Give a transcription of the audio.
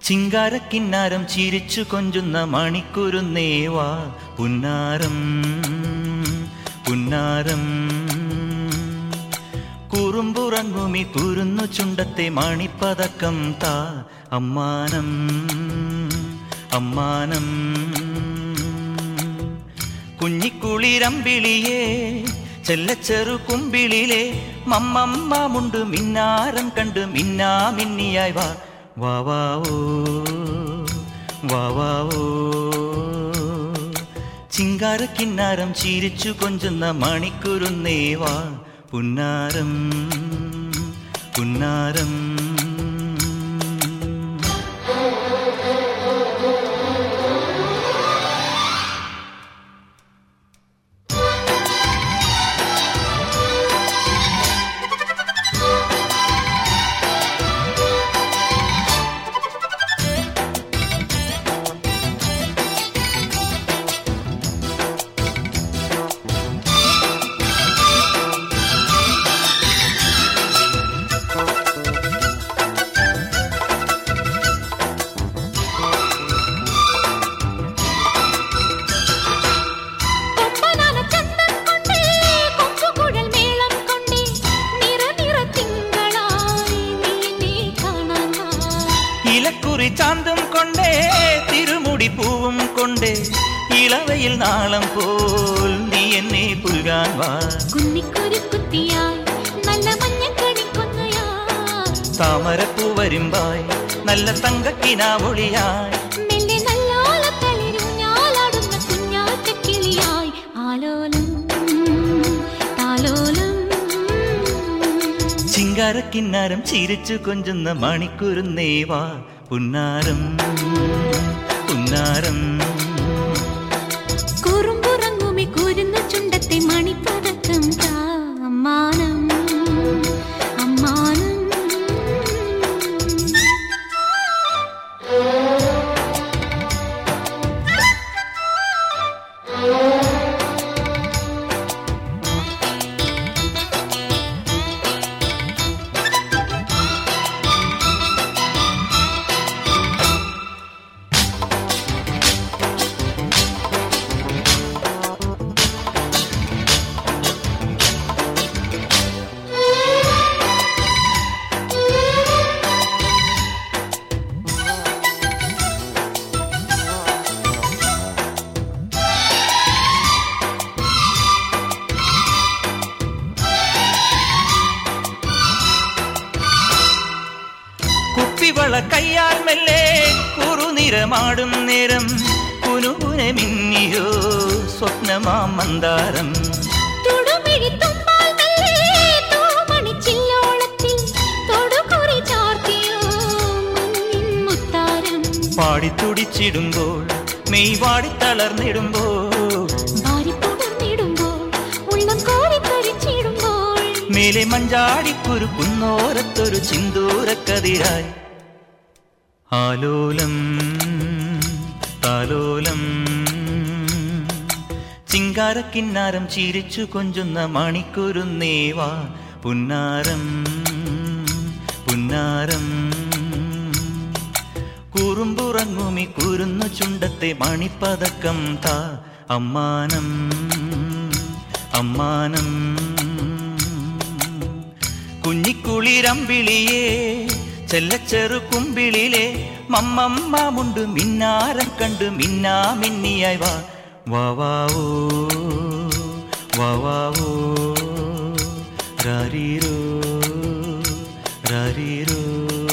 ചിങ്കാരക്കിന്നാരം ചിരിച്ചു കൊഞ്ചുന്ന മണിക്കുരുന്നേവാ പുന്നാരം പുന്നാരം കുറുമ്പുറങ്ങുമി കുരുന്നു ചുണ്ടത്തെ മണിപ്പതക്കം താ അമ്മാനം അമ്മാനം കുഞ്ഞിക്കുളിരമ്പിളിയേ ചെല്ലച്ചെറു കുമ്പിളിലെ മമ്മമ്മമുണ്ട് മിന്നാരം കണ്ട് മിന്നാ മിന്നിയായി വാ വാ വാ ഓ വാ വാ ഓ ചിങ്കാരക്കിന്നാരം ചിരിച്ചു കൊഞ്ചുന്ന മണിക്കുരുന്നേവാ പുന്നാരം പുന്നാരം കൊമ്പനാന ചന്തം കൊണ്ടേ കൊമ്പുകുഴൽ മേളം കൊണ്ടേ നിറ നിറ തിങ്കളായി നീ നീ കാണാൻ വാ. ഇലക്കുറി ചാന്തും കൊണ്ടേ തിരുമുടി പൂവും കൊണ്ടേ ഇളവയിൽ നാളം പോൽ നീ എന്നെ പുൽകാൻ വാ കുന്നിക്കുരു കുത്തിയായി നല്ല മഞ്ഞക്കണിക്കൊന്നയായി താമരപ്പൂ വരുമ്പായി നല്ല തങ്കക്കിനാവൊളിയായി മെല്ലെ നല്ലോലത്തളിരൂഞ്ഞാലാടുന്ന കുഞ്ഞാറ്റക്കിളിയായി ആലോലം താലോലം ചിങ്കാരക്കിന്നാരം ചിരിച്ചു കൊഞ്ചുന്ന മണിക്കുരുന്നേവാ പുന്നാരം പുന്നാരം കുറുമ്പുറങ്ങുമി കുരുന്ന ചുണ്ടത്തെ മണിപ്പതക്കം താ അമ്മാനം അമ്മാനം കുപ്പിവള കയ്യാൽ മെല്ലെ കുറുനിറമാടും നേരം കുനുകുനെ മിന്നിയോ സ്വപ്നമാം മന്ദാരം തൊടുമിഴിത്തുമ്പാൽ മെല്ലെ തൂമണിച്ചില്ലോളത്തിൽ തൊടുകുറി ചാർത്തിയോ മുന്നിൻ മുത്താരം പാടിത്തുടിച്ചിടുമ്പോൾ മെയ് വാടിത്തളർന്നിടുമ്പോൾ വാരിപ്പുണർന്നിടുമ്പോൾ ഉള്ളം കോരിക്കരിച്ചിടുമ്പോൾ മേലെ മഞ്ചാടിക്കുരു കുന്നോരത്തൊരു ചിന്തൂരക്കതിരായി ആലോലം താലോലം ചിങ്കാരക്കിന്നാരം ചിരിച്ചു കൊഞ്ചുന്ന മണിക്കുരുന്നേവാ പുന്നാരം പുന്നാരം കുറുമ്പുറങ്ങുമി കുരുന്നു ചുണ്ടത്തെ മണിപ്പതക്കം താ അമ്മാനം അമ്മാനം കുഞ്ഞിക്കുളിരമ്പിളിയേ ചെല്ലച്ചെറു കുമ്പിളിലെ മമ്മമ്മമുണ്ട് മിന്നാരം കണ്ട് മിന്നാ മിന്നിയായി വാ വാ വാ ഓ വാ വാ ഓ രാരീരോ രാരീരോ